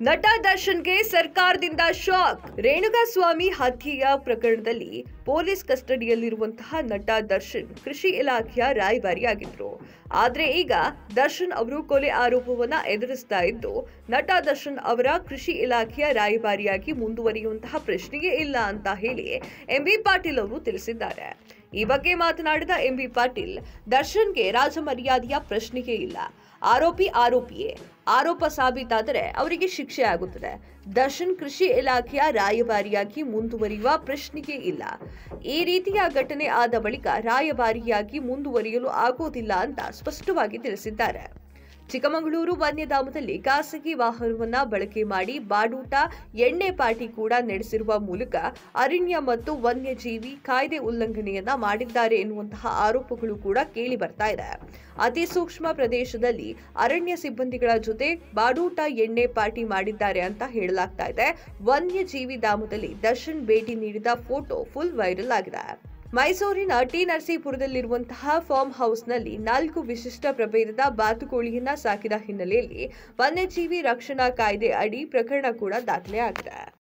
ನಟ ದರ್ಶನ್ಗೆ ಸರ್ಕಾರದಿಂದ ಶಾಕ್ ರೇಣುಕಾಸ್ವಾಮಿ ಹತ್ಯೆಯ ಪ್ರಕರಣದಲ್ಲಿ ಪೊಲೀಸ್ ಕಸ್ಟಡಿಯಲ್ಲಿರುವಂತಹ ನಟ ದರ್ಶನ್ ಕೃಷಿ ಇಲಾಖೆಯ ರಾಯಭಾರಿಯಾಗಿದ್ರು ಆದ್ರೆ ಈಗ ದರ್ಶನ್ ಅವರು ಕೊಲೆ ಆರೋಪವನ್ನ ಎದುರಿಸ್ತಾ ಇದ್ದು ನಟ ದರ್ಶನ್ ಅವರ ಕೃಷಿ ಇಲಾಖೆಯ ರಾಯಭಾರಿಯಾಗಿ ಮುಂದುವರಿಯುವಂತಹ ಪ್ರಶ್ನೆಯೇ ಇಲ್ಲ ಅಂತ ಹೇಳಿ ಎಂಬಿ ಪಾಟೀಲ್ ಅವರು ತಿಳಿಸಿದ್ದಾರೆ ಈ ಬಗ್ಗೆ ಮಾತನಾಡಿದ ಎಂಬಿ ಪಾಟೀಲ್ ದರ್ಶನ್ಗೆ ರಾಜಮರ್ಯಾದೆಯ ಪ್ರಶ್ನೆಯೇ ಇಲ್ಲ ಆರೋಪಿ ಆರೋಪಿಯೇ ಆರೋಪ ಸಾಬೀತಾದರೆ ಅವರಿಗೆ ಶಿಕ್ಷೆ ಆಗುತ್ತದೆ ದರ್ಶನ್ ಕೃಷಿ ಇಲಾಖೆಯ ರಾಯಭಾರಿಯಾಗಿ ಮುಂದುವರಿಯುವ ಪ್ರಶ್ನೆಯೇ ಇಲ್ಲ ಈ ರೀತಿಯ ಘಟನೆ ಆದ ಬಳಿಕ ರಾಯಭಾರಿಯಾಗಿ ಮುಂದುವರಿಯಲು ಆಗೋದಿಲ್ಲ ಅಂತ ಸ್ಪಷ್ಟವಾಗಿ ತಿಳಿಸಿದ್ದಾರೆ ಚಿಕ್ಕಮಗಳೂರು ವನ್ಯಧಾಮದಲ್ಲಿ ಖಾಸಗಿ ವಾಹನವನ್ನ ಬಳಕೆ ಮಾಡಿ ಬಾಡೂಟ ಎಣ್ಣೆ ಪಾರ್ಟಿ ಕೂಡ ನಡೆಸಿರುವ ಮೂಲಕ ಅರಣ್ಯ ಮತ್ತು ವನ್ಯಜೀವಿ ಕಾಯ್ದೆ ಉಲ್ಲಂಘನೆಯನ್ನ ಮಾಡಿದ್ದಾರೆ ಎನ್ನುವಂತಹ ಆರೋಪಗಳು ಕೂಡ ಕೇಳಿ ಬರ್ತಾ ಇದೆ ಅತಿ ಸೂಕ್ಷ್ಮ ಪ್ರದೇಶದಲ್ಲಿ ಅರಣ್ಯ ಸಿಬ್ಬಂದಿಗಳ ಜೊತೆ ಬಾಡೂಟ ಎಣ್ಣೆ ಪಾರ್ಟಿ ಮಾಡಿದ್ದಾರೆ ಅಂತ ಹೇಳಲಾಗ್ತಾ ಇದೆ ವನ್ಯಜೀವಿ ಧಾಮದಲ್ಲಿ ದರ್ಶನ್ ಭೇಟಿ ನೀಡಿದ ಫೋಟೋ ಫುಲ್ ವೈರಲ್ ಆಗಿದೆ ಮೈಸೂರಿನ ಟಿ ನರಸೀಪುರದಲ್ಲಿರುವಂತಹ ಫಾರ್ಮ್ ಹೌಸ್ನಲ್ಲಿ ನಾಲ್ಕು ವಿಶಿಷ್ಟ ಪ್ರಭೇದದ ಬಾತುಕೋಳಿಯನ್ನ ಸಾಕಿದ ಹಿನ್ನೆಲೆಯಲ್ಲಿ ವನ್ಯಜೀವಿ ರಕ್ಷಣಾ ಕಾಯ್ದೆ ಅಡಿ ಪ್ರಕರಣ ಕೂಡ ದಾಖಲೆ ಆಗಿದೆ